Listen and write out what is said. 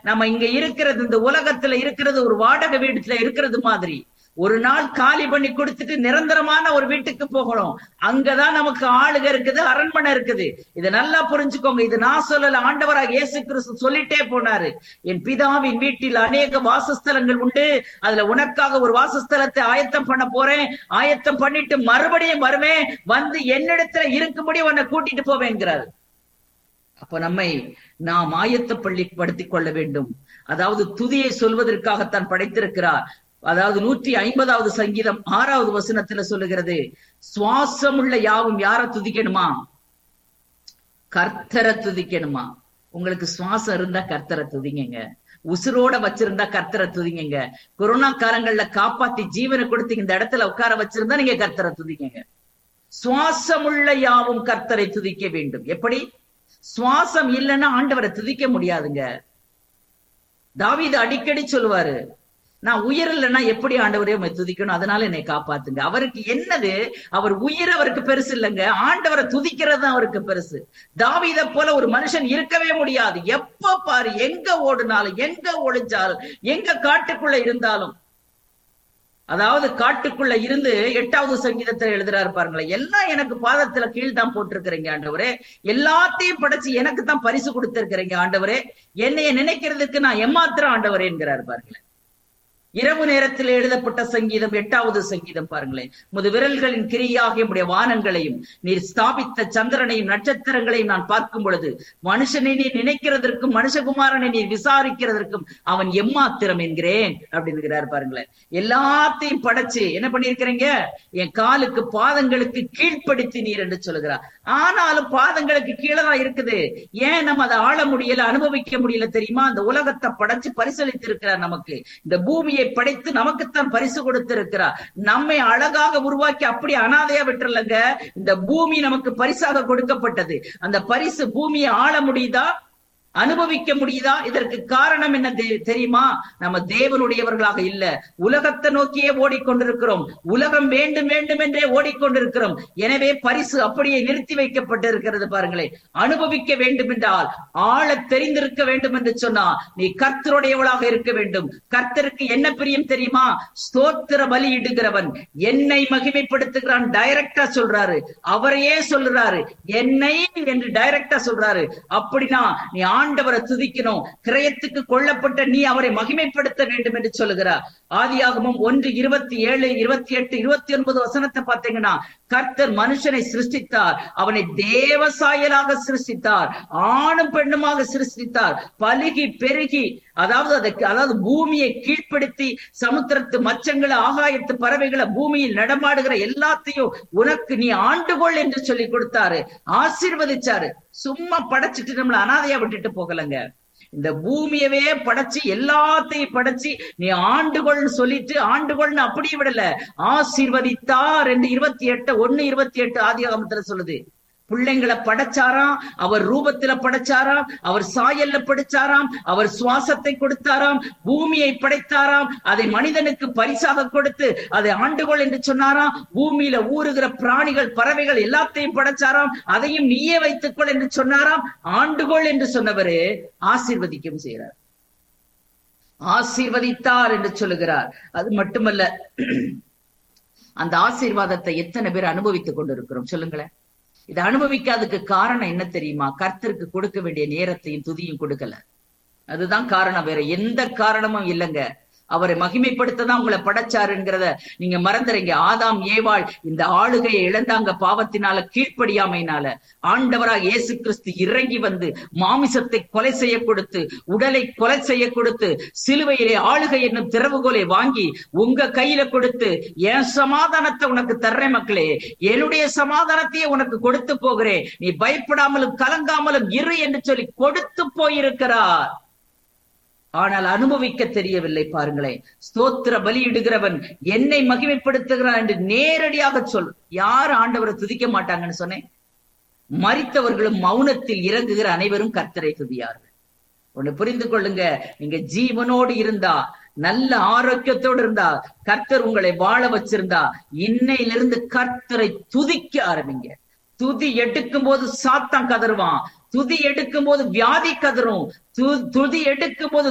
நம்ம இங்க இருக்கிறது இந்த உலகத்துல இருக்கிறது ஒரு வாடகை வீட்டுல இருக்கிறது மாதிரி ஒரு நாள் காலி பண்ணி கொடுத்துட்டு நிரந்தரமான ஒரு வீட்டுக்கு போகணும் அங்கதான் நமக்கு ஆளுக இருக்குது அரண்மனை இருக்குது இதை நல்லா புரிஞ்சுக்கோங்க இது நான் சொல்லல ஆண்டவராக இயேசு கிறிஸ்து சொல்லிட்டே போனாரு என் பிதாவின் வீட்டில் அநேக வாசஸ்தலங்கள் உண்டு அதுல உனக்காக ஒரு வாசஸ்தலத்தை ஆயத்தம் பண்ண போறேன் ஆயத்தம் பண்ணிட்டு மறுபடியும் வருவேன் வந்து என்னிடத்துல இருக்கும்படி உன்னை கூட்டிட்டு போவேங்கிறாரு அப்ப நம்மை நாம் ஆயத்தப்பள்ளி படுத்திக் கொள்ள வேண்டும் அதாவது துதியை சொல்வதற்காகத்தான் படைத்திருக்கிறார் அதாவது நூற்றி ஐம்பதாவது சங்கீதம் ஆறாவது வசனத்துல சொல்லுகிறது சுவாசமுள்ள யாவும் யார துதிக்கணுமா கர்த்தரை துதிக்கணுமா உங்களுக்கு சுவாசம் இருந்தா கர்த்தரை துதிங்க உசுரோட வச்சிருந்தா கர்த்தரை துதிங்க கொரோனா காலங்கள்ல காப்பாத்தி ஜீவனை கொடுத்து இந்த இடத்துல உட்கார வச்சிருந்தா நீங்க கர்த்தரை துதிங்க சுவாசமுள்ள யாவும் கர்த்தரை துதிக்க வேண்டும் எப்படி சுவாசம் இல்லைன்னா ஆண்டவரை துதிக்க முடியாதுங்க தாவீது அடிக்கடி சொல்லுவாரு நான் உயிர் இல்லைன்னா எப்படி ஆண்டவரே உண்மை துதிக்கணும் அதனால என்னை காப்பாத்துங்க அவருக்கு என்னது அவர் உயிர் அவருக்கு பெருசு இல்லைங்க ஆண்டவரை துதிக்கிறது தான் அவருக்கு பெருசு தாவீத போல ஒரு மனுஷன் இருக்கவே முடியாது எப்ப பாரு எங்க ஓடுனாலும் எங்க ஒளிஞ்சாலும் எங்க காட்டுக்குள்ள இருந்தாலும் அதாவது காட்டுக்குள்ள இருந்து எட்டாவது சங்கீதத்துல எழுதுறாரு பாருங்களேன் எல்லாம் எனக்கு பாதத்துல கீழ் தான் போட்டிருக்கிறீங்க ஆண்டவரே எல்லாத்தையும் படைச்சு எனக்கு தான் பரிசு கொடுத்திருக்கிறீங்க ஆண்டவரே என்னைய நினைக்கிறதுக்கு நான் எம்மாத்திரம் ஆண்டவரே என்கிறார் பாருங்களேன் இரவு நேரத்தில் எழுதப்பட்ட சங்கீதம் எட்டாவது சங்கீதம் பாருங்களேன் முது விரல்களின் கிரியாக உடைய வானங்களையும் நீர் ஸ்தாபித்த சந்திரனையும் நட்சத்திரங்களையும் நான் பார்க்கும் பொழுது மனுஷனை நீ நினைக்கிறதற்கும் மனுஷகுமாரனை நீ விசாரிக்கிறதற்கும் அவன் எம்மாத்திரம் என்கிறேன் அப்படின்னுகிறார் பாருங்களேன் எல்லாத்தையும் படைச்சு என்ன பண்ணிருக்கிறீங்க என் காலுக்கு பாதங்களுக்கு கீழ்ப்படுத்தி நீர் என்று சொல்லுகிறார் ஆனாலும் பாதங்களுக்கு கீழே தான் இருக்குது ஏன் நம்ம அதை ஆள முடியல அனுபவிக்க முடியல தெரியுமா அந்த உலகத்தை படைச்சு பரிசளித்து இருக்கிறார் நமக்கு இந்த பூமியை படைத்து நமக்குத்தான் பரிசு கொடுத்திருக்கிறார் நம்மை அழகாக உருவாக்கி அப்படி அனாதையா விட்டுறலங்க இந்த பூமி நமக்கு பரிசாக கொடுக்கப்பட்டது அந்த பரிசு பூமியை ஆள முடியுதா அனுபவிக்க முடியுதா இதற்கு காரணம் என்ன தெரியுமா நம்ம தேவனுடையவர்களாக இல்ல உலகத்தை நோக்கியே ஓடிக்கொண்டிருக்கிறோம் உலகம் வேண்டும் வேண்டும் என்றே ஓடிக்கொண்டிருக்கிறோம் எனவே பரிசு அப்படியே நிறுத்தி வைக்கப்பட்டிருக்கிறது பாருங்களேன் அனுபவிக்க வேண்டும் என்றால் ஆள தெரிந்திருக்க வேண்டும் என்று சொன்னா நீ கர்த்தருடையவளாக இருக்க வேண்டும் கர்த்தருக்கு என்ன பிரியம் தெரியுமா ஸ்தோத்திர பலியிடுகிறவன் என்னை மகிமைப்படுத்துகிறான் டைரக்டா சொல்றாரு அவரையே சொல்றாரு என்னை என்று டைரக்டா சொல்றாரு அப்படின்னா நீ ஆண்டவரை துதிக்கணும் கிரயத்துக்கு கொல்லப்பட்ட நீ அவரை மகிமைப்படுத்த வேண்டும் என்று சொல்லுகிறார் ஆதியாகமும் ஒன்று இருபத்தி ஏழு இருபத்தி எட்டு இருபத்தி ஒன்பது வசனத்தை பார்த்தீங்கன்னா கர்த்தர் மனுஷனை சிருஷ்டித்தார் அவனை தேவ சாயலாக சிருஷ்டித்தார் ஆணும் பெண்ணுமாக சிருஷ்டித்தார் பலுகி பெருகி அதாவது அதுக்கு அதாவது பூமியை கீழ்ப்படுத்தி சமுத்திரத்து மச்சங்களை ஆகாயத்து பறவைகளை பூமியில் நடமாடுகிற எல்லாத்தையும் உனக்கு நீ ஆண்டுகொள் என்று சொல்லி கொடுத்தாரு ஆசீர்வதிச்சாரு சும்மா படைச்சிட்டு நம்மள அனாதையா விட்டுட்டு போகலங்க இந்த பூமியவே படைச்சு எல்லாத்தையும் படைச்சு நீ ஆண்டுகொள்னு சொல்லிட்டு ஆண்டுகொள்னு அப்படியே விடல ஆசீர்வதித்தார் என்று இருபத்தி எட்டு ஒண்ணு இருபத்தி எட்டு ஆதியாகமத்துல சொல்லுது பிள்ளைங்களை படைச்சாராம் அவர் ரூபத்துல படைச்சாராம் அவர் சாயல்ல படைச்சாராம் அவர் சுவாசத்தை கொடுத்தாராம் பூமியை படைத்தாராம் அதை மனிதனுக்கு பரிசாக கொடுத்து அதை ஆண்டுகொள் என்று சொன்னாராம் பூமியில ஊறுகிற பிராணிகள் பறவைகள் எல்லாத்தையும் படைச்சாராம் அதையும் நீயே வைத்துக்கொள் என்று சொன்னாராம் ஆண்டுகொள் என்று சொன்னவரு ஆசீர்வதிக்கும் செய்கிறார் ஆசீர்வதித்தார் என்று சொல்லுகிறார் அது மட்டுமல்ல அந்த ஆசீர்வாதத்தை எத்தனை பேர் அனுபவித்துக் கொண்டிருக்கிறோம் சொல்லுங்களேன் இதை அனுபவிக்காததுக்கு காரணம் என்ன தெரியுமா கர்த்தருக்கு கொடுக்க வேண்டிய நேரத்தையும் துதியும் கொடுக்கல அதுதான் காரணம் வேற எந்த காரணமும் இல்லைங்க அவரை மகிமைப்படுத்த தான் உங்களை படைச்சாருங்கிறத நீங்க மறந்துறீங்க ஆதாம் ஏவாள் இந்த ஆளுகையை இழந்தாங்க பாவத்தினால கீழ்ப்படியாமையினால ஆண்டவராக இயேசு கிறிஸ்து இறங்கி வந்து மாமிசத்தை கொலை செய்ய கொடுத்து உடலை கொலை செய்ய கொடுத்து சிலுவையிலே ஆளுகை என்னும் திறவுகோலை வாங்கி உங்க கையில கொடுத்து என் சமாதானத்தை உனக்கு தர்றேன் மக்களே என்னுடைய சமாதானத்தையே உனக்கு கொடுத்து போகிறேன் நீ பயப்படாமலும் கலங்காமலும் இரு என்று சொல்லி கொடுத்து போயிருக்கிறார் ஆனால் அனுபவிக்க தெரியவில்லை பாருங்களேன் ஸ்தோத்திர பலியிடுகிறவன் என்னை மகிமைப்படுத்துகிறான் என்று நேரடியாக சொல் யார் ஆண்டவரை துதிக்க மாட்டாங்கன்னு சொன்னேன் மறித்தவர்களும் மௌனத்தில் இறங்குகிற அனைவரும் கர்த்தரை துதியார்கள் ஒண்ணு புரிந்து கொள்ளுங்க நீங்க ஜீவனோடு இருந்தா நல்ல ஆரோக்கியத்தோடு இருந்தா கர்த்தர் உங்களை வாழ வச்சிருந்தா இன்னையிலிருந்து கர்த்தரை துதிக்க ஆரம்பிங்க துதி எடுக்கும் போது சாத்தான் கதறுவான் துதி எடுக்கும் போது வியாதி கதறும் துதி எடுக்கும் போது